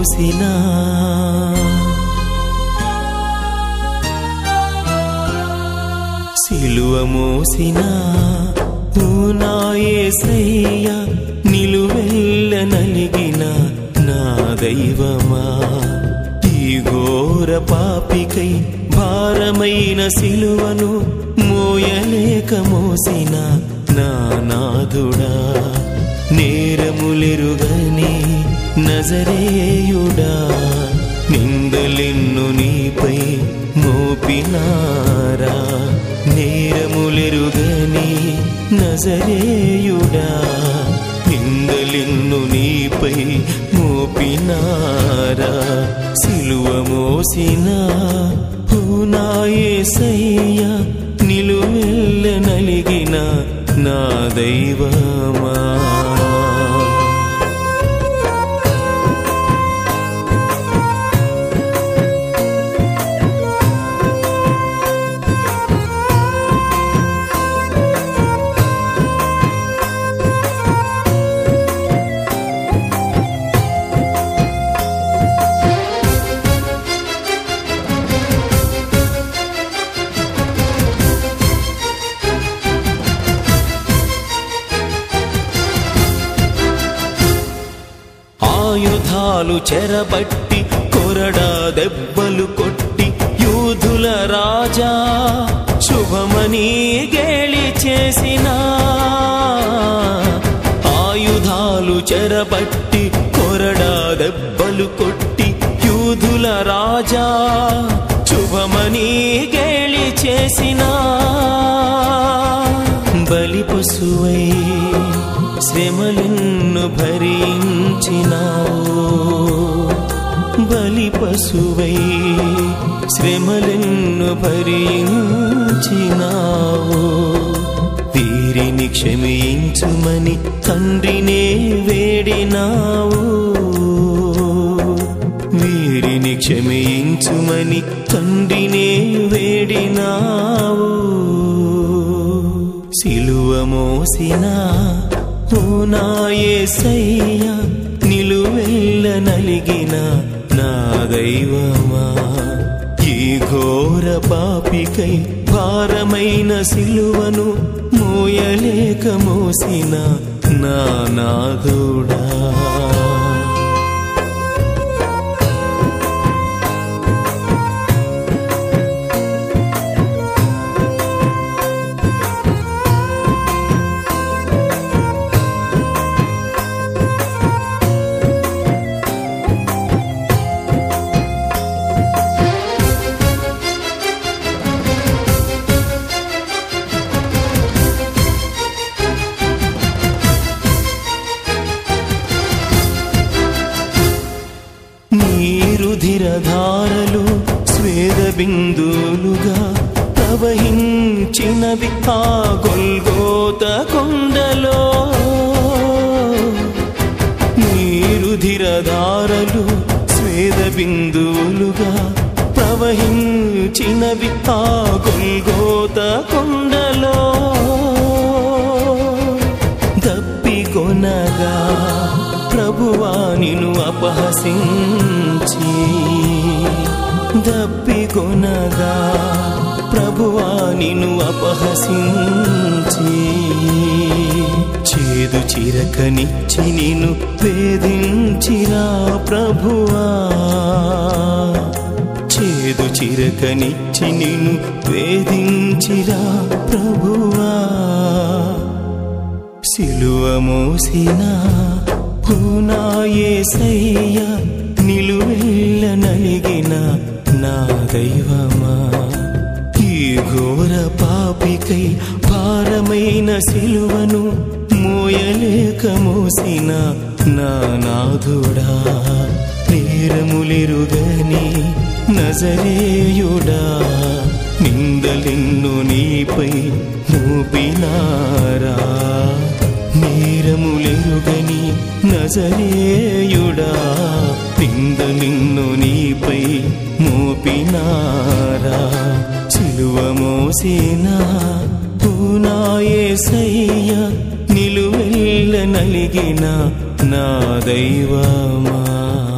మోసినా సిలువ మోసినా ఊనాయేసయ్య నిలువెల్ల నలిగిన నా దైవమా ఈ ఘోర పాపికై భారమైన సిలువను మోయలేక మోసిన నా నాథుడా నేరములెరుగని నజరేయుడా నిందలెన్ను నీపై మోపినారా నేరములెరుగని నజరేయుడా నిందలెన్ను నీపై మోపినారా సిలువ మోసిన పూనాయేసయ్య నిలువెల్ల నలిగిన నా దైవమా ఆయుధాలు చెరబట్టి కొరడా దెబ్బలు కొట్టి యూదుల రాజా శుభమని గేలి చేసిన ఆయుధాలు చెరబట్టి కొరడా దెబ్బలు కొట్టి యూదుల రాజా శుభమని గేలి చేసిన బలి పశువై శ్రమలెన్ను భరించినావు బలి పశువై శ్రమలెన్ను భరించినావు వీరిని క్షమించుమని తండ్రినే వేడినావు వీరిని క్షమించుమని తండ్రినే వేడినావు సిలువ మోసిన పూనాయేసయ్య నిలువెల్ల నలిగిన నా దైవమా ఈ ఘోర పాపికై భారమైన సిలువను మోయలేక మోసిన నా నాథుడా నీరుధిరధారలు స్వేద బిందులుగా ప్రవహించినవి ఆ గొల్గోత కొండలో నీరుధిరధారలు స్వేద బిందులుగా ప్రవహించినవి ఆ గొల్గోత కొండలో దప్పికొనగా ప్రభువా నిన్ను అపహసించి దప్పికొనగా ప్రభువా నిన్ను అపహసించి చేదు చిరకనిచ్చి నిన్ను వేధించిరా ప్రభువా చేదు చిరకనిచ్చి నిన్ను వేధించిరా ప్రభువా సిలువ మోసిన పూనాయేసయ్య నిలువెల్ల నలిగిన నా దైవమా ఈ ఘోర పాపికై భారమైన సిలువను మోయలేక మోసిన నా నాథుడా నేరములెరుగని నజరేయుడా నిందలెన్ను నీపై మోపినారా నేరములెరుగని నజరేయుడా నిందలెన్ను నీపై మోపినారా సిలువ మోసిన పూనాయేసయ్య నిలువెల్ల నలిగిన నా దైవమా